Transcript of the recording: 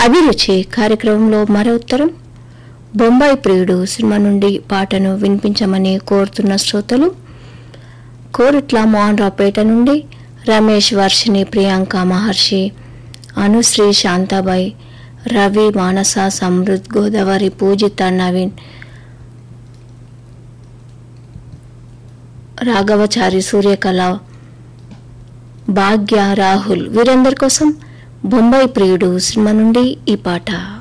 అభిరుచి కార్యక్రమంలో మరో ఉత్తరం బొంబాయి ప్రియుడు సినిమా నుండి పాటను వినిపించమని కోరుతున్న శ్రోతలు కోరుట్ల మోహన్రావుపేట నుండి రమేష్ వర్షిని ప్రియాంక మహర్షి అనుశ్రీ శాంతాబాయి రవి మానస సమృద్ గోదావరి పూజిత నవీన్ రాఘవచారి సూర్యకళ భాగ్య రాహుల్ వీరందరి కోసం బొంబాయి ప్రియుడు సినిమా నుండి ఈ పాట